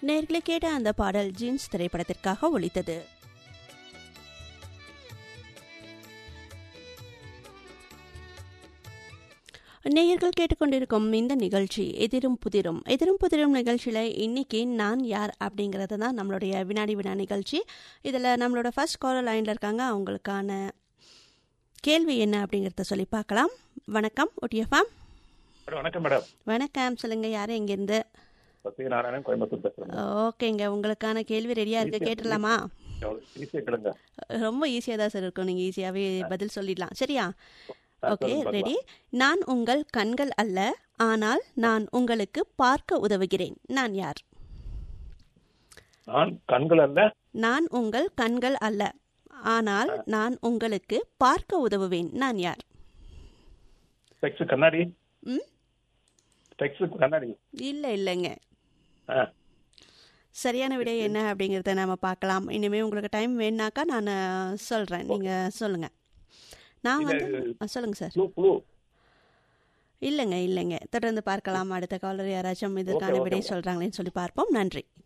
நேர்களை கேட்ட அந்த பாடல் ஜீன்ஸ் திரைப்படத்திற்காக ஒலித்தது நேயர்கள் கேட்டுக்கொண்டிருக்கும் இந்த நிகழ்ச்சி எதிரும் புதிரும் எதிரும் புதிரும் நிகழ்ச்சியில் இன்னைக்கு நான் யார் அப்படிங்கிறது தான் நம்மளுடைய வினாடி வினா நிகழ்ச்சி இதில் நம்மளோட ஃபர்ஸ்ட் காலர் லைனில் இருக்காங்க அவங்களுக்கான கேள்வி என்ன அப்படிங்கிறத சொல்லி பார்க்கலாம் வணக்கம் ஒட்டியஃபாம் மேடம் வணக்கம் மேடம் வணக்கம் சொல்லுங்க யார் எங்கேருந்து சத்யநாராயணன் கோயம்புத்தூர் பேசுறேன் ஓகேங்க உங்களுக்கான கேள்வி ரெடியாக இருக்கு கேட்டுடலாமா ஈஸியா கேளுங்க ரொம்ப ஈஸியாக தான் சார் இருக்கும் நீங்கள் ஈஸியாகவே பதில் சொல்லிடலாம் சரியா ஓகே சொல்லுங்க பார்க்கலாம். ரெடி நான் உங்கள் கண்கள் அல்ல ஆனால் நான் உங்களுக்கு பார்க்க உதவுகிறேன் நான் யார் நான் கண்கள் அல்ல நான் உங்கள் கண்கள் அல்ல ஆனால் நான் உங்களுக்கு பார்க்க உதவுவேன் நான் யார் ஸ்பெக்ஸ் கண்ணாடி ம் ஸ்பெக்ஸ் கண்ணாடி இல்லை இல்லைங்க ஆ, சரியான விடை என்ன அப்படிங்கிறத நம்ம பார்க்கலாம் இனிமேல் உங்களுக்கு டைம் வேணுனாக்கா நான் சொல்கிறேன் நீங்கள் சொல்லுங்கள் நான் இல்ல, வந்து ஆ, சொல்லுங்க சார் ப்ளூ ப்ளூ இல்லைங்க இல்லைங்க தொடர்ந்து பார்க்கலாம் அடுத்த காலர் யாராச்சும் இதற்கான ஓகே, விடை ஓகே. சொல்றாங்களேன்னு சொல்லி பார்ப்போம் நன்றி